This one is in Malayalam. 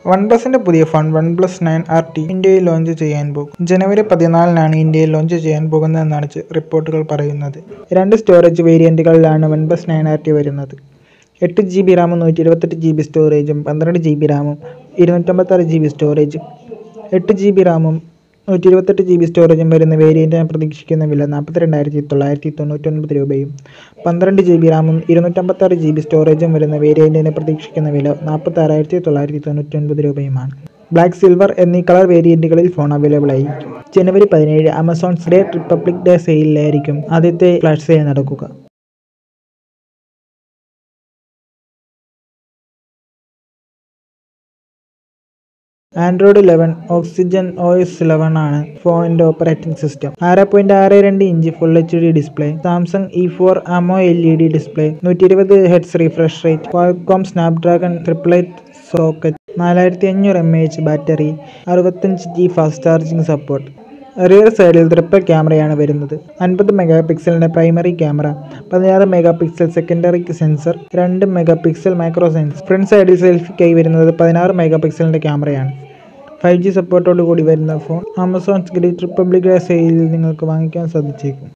വൺ പ്ലസിന്റെ പുതിയ phone one plus nine R T ഇന്ത്യയിൽ ലോഞ്ച് ചെയ്യാൻ പോകും ജനുവരി പതിനാലിനാണ് ഇന്ത്യയിൽ ലോഞ്ച് ചെയ്യാൻ പോകുന്നതെന്നാണ് ചെ- റിപ്പോർട്ടുകൾ പറയുന്നത് രണ്ട് സ്റ്റോറേജ് വേരിയന്റുകളിലാണ് one plus nine R T വരുന്നത് എട്ട് ജി ബി റാമും നൂറ്റി ഇരുപത്തെട്ട് ജി ബി സ്റ്റോറേജും പന്ത്രണ്ട് ജി ബി റാമും ഇരുന്നൂറ്റമ്പത്താറ് ജി ബി സ്റ്റോറേജും എട്ട് ജി ബി റാമും നൂറ്റി ഇരുപത്തെട്ട് ജി ബി സ്റ്റോറേജും വരുന്ന വേരിയന്റിന് പ്രതീക്ഷിക്കുന്ന വില നാൽപ്പത്തിരണ്ടായിരത്തി തൊള്ളായിരത്തി തൊണ്ണൂറ്റൊൻപത് രൂപയും പന്ത്രണ്ട് ജി ബി റാമും ഇരുന്നൂറ്റമ്പത്താറ് ജി ബി സ്റ്റോറേജും വരുന്ന വേരിയന്റിന് പ്രതീക്ഷിക്കുന്ന വില നാൽപ്പത്താറായിരത്തി തൊള്ളായിരത്തി തൊണ്ണൂറ്റൊൻപത് രൂപയുമാണ് ബ്ലാക്ക് സിൽവർ എന്നീ കളർ വേരിയന്റുകളിൽ ഫോൺ അവൈലബിൾ ആയിരിക്കും ജനുവരി പതിനേഴ് ആമസോൺസ് ഡേ റിപ്പബ്ലിക് ഡേ സെയിലിലായിരിക്കും ആദ്യത്തെ ഫ്ലാഷ് സെയിൽ നടക്കുക Android eleven Oxygen O S eleven ആണ് ഫോണിന്റെ ഓപ്പറേറ്റിംഗ് സിസ്റ്റം ആറ് പോയിന്റ് ആറ് രണ്ട് inch full H D display Samsung E four AMOLED display നൂറ്റി ഇരുപത് hertz refresh rate Qualcomm Snapdragon ട്രിപ്ലൈറ്റ് സോക്കറ്റ് നാലായിരത്തി അഞ്ഞൂറ് എം എച്ച് ബാറ്ററി അറുപത്തഞ്ച് G fast charging support rear സൈഡിൽ ട്രിപ്പിൾ ക്യാമറയാണ് വരുന്നത് അൻപത് മെഗാ പിക്സലിൻ്റെ പ്രൈമറി ക്യാമറ പതിനാറ് മെഗാ പിക്സൽ സെക്കൻഡറി സെൻസർ രണ്ട് mega pixel micro sensor front സൈഡിൽ സെൽഫിക്കായി വരുന്നത് പതിനാറ് മെഗാ പിക്സലിൻ്റെ ക്യാമറയാണ് ഫൈവ് ജി സപ്പോർട്ടോട് കൂടി വരുന്ന ഫോൺ ആമസോൺ ഗ്രേറ്റ് റിപ്പബ്ലിക് സെയിലിൽ നിങ്ങൾക്ക് വാങ്ങിക്കാൻ സാധിച്ചേക്കും